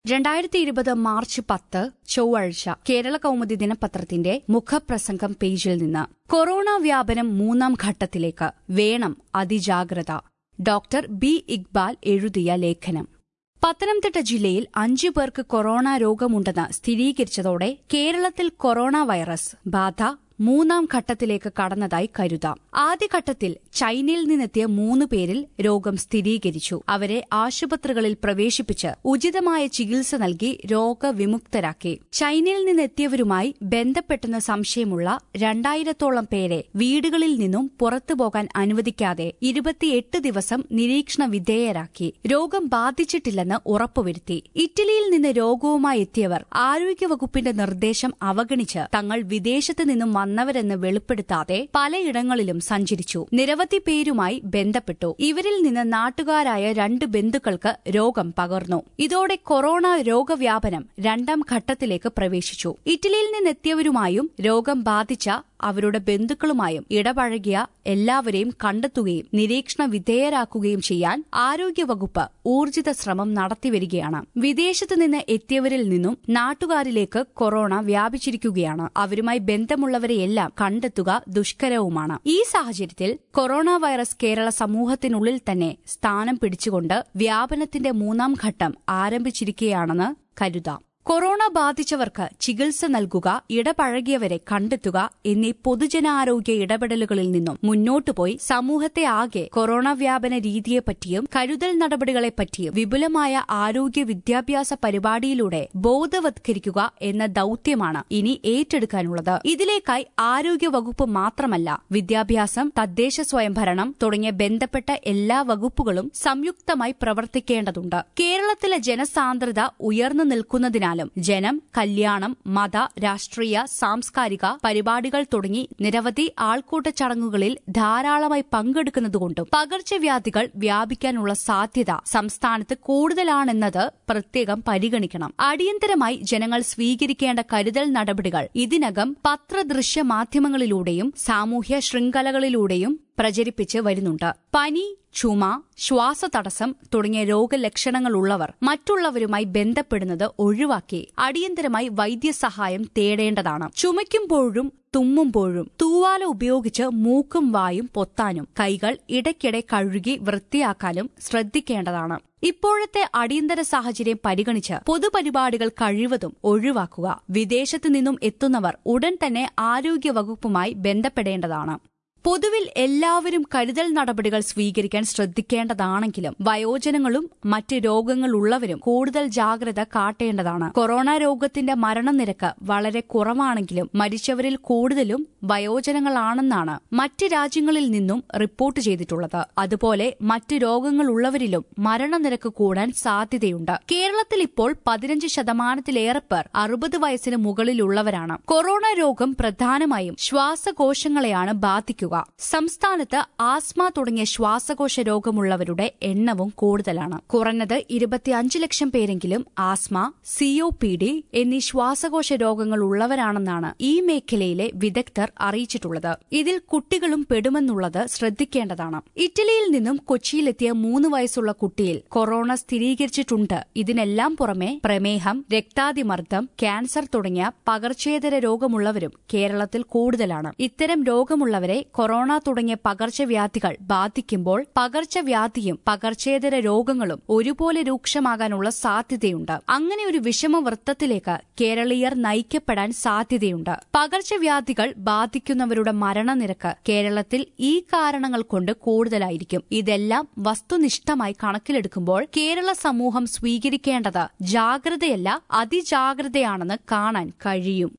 രണ്ടായിരത്തി ഇരുപത് മാർച്ച് പത്ത് ചൊവ്വാഴ്ച കേരള കൗമുദി ദിനപത്രത്തിന്റെ മുഖപ്രസംഗം പേജിൽ നിന്ന് കൊറോണ വ്യാപനം മൂന്നാം ഘട്ടത്തിലേക്ക് വേണം അതിജാഗ്രത ഡോക്ടർ ബി ഇക്ബാൽ എഴുതിയ ലേഖനം പത്തനംതിട്ട ജില്ലയിൽ അഞ്ചു പേർക്ക് കൊറോണ രോഗമുണ്ടെന്ന് സ്ഥിരീകരിച്ചതോടെ കേരളത്തിൽ കൊറോണ വൈറസ് ബാധ മൂന്നാം ഘട്ടത്തിലേക്ക് കടന്നതായി കരുതാം ആദ്യഘട്ടത്തിൽ ചൈനയിൽ നിന്നെത്തിയ മൂന്ന് പേരിൽ രോഗം സ്ഥിരീകരിച്ചു അവരെ ആശുപത്രികളിൽ പ്രവേശിപ്പിച്ച് ഉചിതമായ ചികിത്സ നൽകി രോഗവിമുക്തരാക്കി ചൈനയിൽ നിന്നെത്തിയവരുമായി ബന്ധപ്പെട്ടെന്ന് സംശയമുള്ള രണ്ടായിരത്തോളം പേരെ വീടുകളിൽ നിന്നും പുറത്തുപോകാൻ അനുവദിക്കാതെ ഇരുപത്തിയെട്ട് ദിവസം നിരീക്ഷണ വിധേയരാക്കി രോഗം ബാധിച്ചിട്ടില്ലെന്ന് ഉറപ്പുവരുത്തി ഇറ്റലിയിൽ നിന്ന് രോഗവുമായി എത്തിയവർ ആരോഗ്യവകുപ്പിന്റെ നിർദ്ദേശം അവഗണിച്ച് തങ്ങൾ വിദേശത്ത് നിന്നും വന്നവരെന്ന് വെളിപ്പെടുത്താതെ പലയിടങ്ങളിലും സഞ്ചരിച്ചു നിരവധി പേരുമായി ബന്ധപ്പെട്ടു ഇവരിൽ നിന്ന് നാട്ടുകാരായ രണ്ട് ബന്ധുക്കൾക്ക് രോഗം പകർന്നു ഇതോടെ കൊറോണ രോഗവ്യാപനം രണ്ടാം ഘട്ടത്തിലേക്ക് പ്രവേശിച്ചു ഇറ്റലിയിൽ നിന്നെത്തിയവരുമായും രോഗം ബാധിച്ച അവരുടെ ബന്ധുക്കളുമായും ഇടപഴകിയ എല്ലാവരെയും കണ്ടെത്തുകയും നിരീക്ഷണ വിധേയരാക്കുകയും ചെയ്യാൻ ആരോഗ്യവകുപ്പ് ഊർജിത ശ്രമം നടത്തിവരികയാണ് വിദേശത്തു നിന്ന് എത്തിയവരിൽ നിന്നും നാട്ടുകാരിലേക്ക് കൊറോണ വ്യാപിച്ചിരിക്കുകയാണ് അവരുമായി ബന്ധമുള്ളവരെയെല്ലാം കണ്ടെത്തുക ദുഷ്കരവുമാണ് ഈ സാഹചര്യത്തിൽ കൊറോണ വൈറസ് കേരള സമൂഹത്തിനുള്ളിൽ തന്നെ സ്ഥാനം പിടിച്ചുകൊണ്ട് വ്യാപനത്തിന്റെ മൂന്നാം ഘട്ടം ആരംഭിച്ചിരിക്കുകയാണെന്ന് കരുതാം കൊറോണ ബാധിച്ചവർക്ക് ചികിത്സ നൽകുക ഇടപഴകിയവരെ കണ്ടെത്തുക എന്നീ പൊതുജനാരോഗ്യ ഇടപെടലുകളിൽ നിന്നും മുന്നോട്ടുപോയി സമൂഹത്തെ ആകെ കൊറോണ വ്യാപന രീതിയെപ്പറ്റിയും കരുതൽ നടപടികളെപ്പറ്റിയും വിപുലമായ ആരോഗ്യ വിദ്യാഭ്യാസ പരിപാടിയിലൂടെ ബോധവത്കരിക്കുക എന്ന ദൌത്യമാണ് ഇനി ഏറ്റെടുക്കാനുള്ളത് ഇതിലേക്കായി ആരോഗ്യ വകുപ്പ് മാത്രമല്ല വിദ്യാഭ്യാസം തദ്ദേശ സ്വയംഭരണം തുടങ്ങിയ ബന്ധപ്പെട്ട എല്ലാ വകുപ്പുകളും സംയുക്തമായി പ്രവർത്തിക്കേണ്ടതുണ്ട് കേരളത്തിലെ ജനസാന്ദ്രത ഉയർന്നു നിൽക്കുന്നതിനാൽ എന്നാലും ജനം കല്യാണം മത രാഷ്ട്രീയ സാംസ്കാരിക പരിപാടികൾ തുടങ്ങി നിരവധി ആൾക്കൂട്ട ചടങ്ങുകളിൽ ധാരാളമായി പങ്കെടുക്കുന്നതുകൊണ്ടും പകർച്ചവ്യാധികൾ വ്യാപിക്കാനുള്ള സാധ്യത സംസ്ഥാനത്ത് കൂടുതലാണെന്നത് പ്രത്യേകം പരിഗണിക്കണം അടിയന്തരമായി ജനങ്ങൾ സ്വീകരിക്കേണ്ട കരുതൽ നടപടികൾ ഇതിനകം പത്രദൃശ്യ മാധ്യമങ്ങളിലൂടെയും സാമൂഹ്യ ശൃംഖലകളിലൂടെയും പ്രചരിപ്പിച്ച് വരുന്നുണ്ട് പനി ചുമ ശ്വാസതടസ്സം തുടങ്ങിയ രോഗലക്ഷണങ്ങളുള്ളവർ മറ്റുള്ളവരുമായി ബന്ധപ്പെടുന്നത് ഒഴിവാക്കി അടിയന്തരമായി വൈദ്യസഹായം തേടേണ്ടതാണ് ചുമയ്ക്കുമ്പോഴും തുമ്മുമ്പോഴും തൂവാല ഉപയോഗിച്ച് മൂക്കും വായും പൊത്താനും കൈകൾ ഇടയ്ക്കിടെ കഴുകി വൃത്തിയാക്കാനും ശ്രദ്ധിക്കേണ്ടതാണ് ഇപ്പോഴത്തെ അടിയന്തര സാഹചര്യം പരിഗണിച്ച് പൊതുപരിപാടികൾ കഴിവതും ഒഴിവാക്കുക വിദേശത്തു നിന്നും എത്തുന്നവർ ഉടൻ തന്നെ ആരോഗ്യവകുപ്പുമായി ബന്ധപ്പെടേണ്ടതാണ് പൊതുവിൽ എല്ലാവരും കരുതൽ നടപടികൾ സ്വീകരിക്കാൻ ശ്രദ്ധിക്കേണ്ടതാണെങ്കിലും വയോജനങ്ങളും മറ്റ് രോഗങ്ങളുള്ളവരും കൂടുതൽ ജാഗ്രത കാട്ടേണ്ടതാണ് കൊറോണ രോഗത്തിന്റെ മരണനിരക്ക് വളരെ കുറവാണെങ്കിലും മരിച്ചവരിൽ കൂടുതലും വയോജനങ്ങളാണെന്നാണ് മറ്റ് രാജ്യങ്ങളിൽ നിന്നും റിപ്പോർട്ട് ചെയ്തിട്ടുള്ളത് അതുപോലെ മറ്റ് രോഗങ്ങളുള്ളവരിലും മരണനിരക്ക് കൂടാൻ സാധ്യതയുണ്ട് കേരളത്തിൽ ഇപ്പോൾ പതിനഞ്ച് ശതമാനത്തിലേറെ പേർ അറുപത് വയസ്സിന് മുകളിലുള്ളവരാണ് കൊറോണ രോഗം പ്രധാനമായും ശ്വാസകോശങ്ങളെയാണ് ബാധിക്കുക സംസ്ഥാനത്ത് ആസ്മ തുടങ്ങിയ ശ്വാസകോശ രോഗമുള്ളവരുടെ എണ്ണവും കൂടുതലാണ് കുറഞ്ഞത് ഇരുപത്തിയഞ്ച് ലക്ഷം പേരെങ്കിലും ആസ്മ സിഒ പി ഡി എന്നീ ശ്വാസകോശ രോഗങ്ങൾ ഉള്ളവരാണെന്നാണ് ഈ മേഖലയിലെ വിദഗ്ധർ അറിയിച്ചിട്ടുള്ളത് ഇതിൽ കുട്ടികളും പെടുമെന്നുള്ളത് ശ്രദ്ധിക്കേണ്ടതാണ് ഇറ്റലിയിൽ നിന്നും കൊച്ചിയിലെത്തിയ മൂന്ന് വയസ്സുള്ള കുട്ടിയിൽ കൊറോണ സ്ഥിരീകരിച്ചിട്ടുണ്ട് ഇതിനെല്ലാം പുറമെ പ്രമേഹം രക്താതിമർദ്ദം ക്യാൻസർ തുടങ്ങിയ പകർച്ചേതര രോഗമുള്ളവരും കേരളത്തിൽ കൂടുതലാണ് ഇത്തരം രോഗമുള്ളവരെ കൊറോണ തുടങ്ങിയ പകർച്ചവ്യാധികൾ ബാധിക്കുമ്പോൾ പകർച്ചവ്യാധിയും പകർച്ചേതര രോഗങ്ങളും ഒരുപോലെ രൂക്ഷമാകാനുള്ള സാധ്യതയുണ്ട് അങ്ങനെ ഒരു വിഷമവൃത്തത്തിലേക്ക് കേരളീയർ നയിക്കപ്പെടാൻ സാധ്യതയുണ്ട് പകർച്ചവ്യാധികൾ ബാധിക്കുന്നവരുടെ മരണനിരക്ക് കേരളത്തിൽ ഈ കാരണങ്ങൾ കൊണ്ട് കൂടുതലായിരിക്കും ഇതെല്ലാം വസ്തുനിഷ്ഠമായി കണക്കിലെടുക്കുമ്പോൾ കേരള സമൂഹം സ്വീകരിക്കേണ്ടത് ജാഗ്രതയല്ല അതിജാഗ്രതയാണെന്ന് കാണാൻ കഴിയും